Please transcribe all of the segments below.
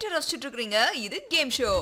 கேட்டு ரசிச்சுட்டு இருக்கிறீங்க இது கேம் ஷோ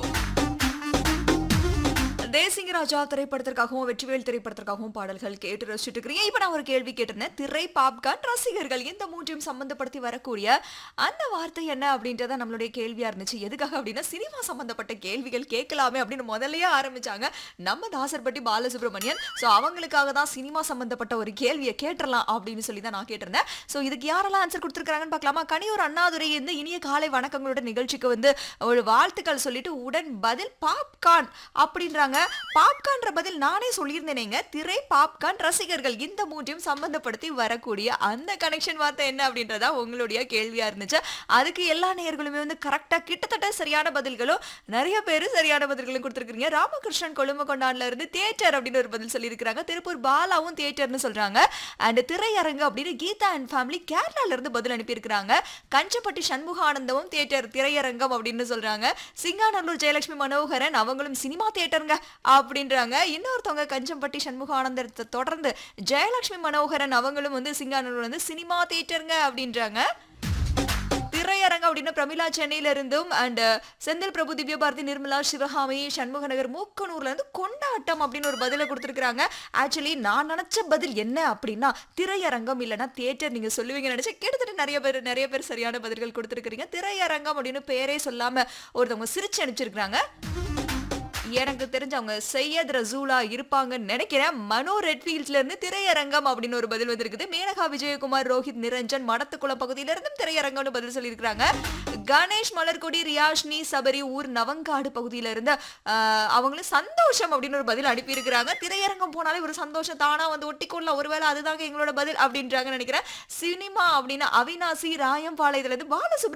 தேசிங்க ராஜா திரைப்படத்திற்காகவும் வெற்றிவேல் திரைப்படத்திற்காகவும் பாடல்கள் கேட்டு ரசிச்சுட்டு இருக்கிறீங்க இப்ப நான் ஒரு கேள்வி கேட்டிருந்தேன் திரை பாப்கார்ன் ரசிகர்கள் இந்த மூன்றையும் சம்பந்தப்படுத்தி வரக்கூடிய அந்த வார்த்தை என்ன அப்படின்றத நம்மளுடைய கேள்வியா இருந்துச்சு எதுக்காக அப்படின்னா சினிமா சம்பந்தப்பட்ட கேள்விகள் கேட்கலாமே அப்படின்னு முதல்லயே ஆரம்பிச்சாங்க நம்ம தாசர்பட்டி பாலசுப்ரமணியன் சோ அவங்களுக்காக தான் சினிமா சம்பந்தப்பட்ட ஒரு கேள்வியை கேட்டுறலாம் அப்படின்னு சொல்லி தான் நான் கேட்டிருந்தேன் சோ இதுக்கு யாரெல்லாம் ஆன்சர் கொடுத்துருக்காங்கன்னு பார்க்கலாமா கனியூர் அண்ணாதுரை இந்த இனிய காலை வணக்கங்களோட நிகழ்ச்சிக்கு வந்து ஒரு வாழ்த்துக்கள் சொல்லிட்டு உடன் பதில் பாப்கார்ன் அப்படின்றாங்க பாப்கார்ன்ற பதில் நானே சொல்லியிருந்தேனேங்க திரை பாப்கார்ன் ரசிகர்கள் இந்த மூன்றையும் சம்பந்தப்படுத்தி வரக்கூடிய அந்த கனெக்ஷன் வார்த்தை என்ன அப்படின்றதா உங்களுடைய கேள்வியா இருந்துச்சு அதுக்கு எல்லா நேயர்களுமே வந்து கரெக்டா கிட்டத்தட்ட சரியான பதில்களும் நிறைய பேர் சரியான பதில்களும் கொடுத்துருக்கீங்க ராமகிருஷ்ணன் கொழும்பு கொண்டான்ல இருந்து தியேட்டர் அப்படின்னு ஒரு பதில் சொல்லியிருக்கிறாங்க திருப்பூர் பாலாவும் தியேட்டர்னு சொல்றாங்க அண்ட் திரையரங்கு அப்படின்னு கீதா அண்ட் ஃபேமிலி கேரளால இருந்து பதில் அனுப்பியிருக்கிறாங்க கஞ்சப்பட்டி சண்முகானந்தமும் தியேட்டர் திரையரங்கம் அப்படின்னு சொல்றாங்க சிங்காநல்லூர் ஜெயலட்சுமி மனோகரன் அவங்களும் சினிமா தியேட்டருங்க அப்படின்றாங்க இன்னொருத்தவங்க கஞ்சம்பட்டி சண்முகானந்தத்தை தொடர்ந்து ஜெயலட்சுமி மனோகரன் அவங்களும் வந்து சிங்காநல்லூர் வந்து சினிமா தியேட்டருங்க அப்படின்றாங்க திரையரங்கம் அப்படின்னு பிரமிளா சென்னையில இருந்தும் அண்ட் செந்தில் பிரபு திவ்யபாரதி நிர்மலா சிவகாமி சண்முகநகர் மூக்கனூர்ல இருந்து கொண்டாட்டம் அப்படின்னு ஒரு பதிலை கொடுத்துருக்காங்க ஆக்சுவலி நான் நினைச்ச பதில் என்ன அப்படின்னா திரையரங்கம் இல்லைன்னா தியேட்டர் நீங்க சொல்லுவீங்க நினைச்சு கிட்டத்தட்ட நிறைய பேர் நிறைய பேர் சரியான பதில்கள் கொடுத்துருக்கீங்க திரையரங்கம் அப்படின்னு பேரே சொல்லாம ஒருத்தவங்க சிரிச்சு அனுப்பிச்சிருக்காங்க எனக்கு தெரிஞ்ச அவங்க சையத் ரசூலா இருப்பாங்கன்னு நினைக்கிறேன் மனோ ரெட்ஃபீல்ட்ல இருந்து திரையரங்கம் அப்படின்னு ஒரு பதில் வந்திருக்குது மேனகா விஜயகுமார் ரோஹித் நிரஞ்சன் மடத்துக்குளம் பகுதியில இருந்தும் திரையரங்கம்னு பதில் சொல்லியிருக்காங்க கணேஷ் மலர்கொடி ரியாஷ்னி சபரி ஊர் நவங்காடு பகுதியில இருந்து ஆஹ், அவங்களும் சந்தோஷம் அப்படின்னு ஒரு பதில் அனுப்பியிருக்கிறாங்க திரையரங்கம் போனாலே ஒரு சந்தோஷம் தானா வந்து ஒட்டிக்கொள்ளலாம் ஒருவேளை அதுதாங்க எங்களோட பதில் அப்படின்றாங்க நினைக்கிறேன் சினிமா அப்படின்னா அவினாசி ராயம்பாளையத்துல இருந்து பாலசுப்ர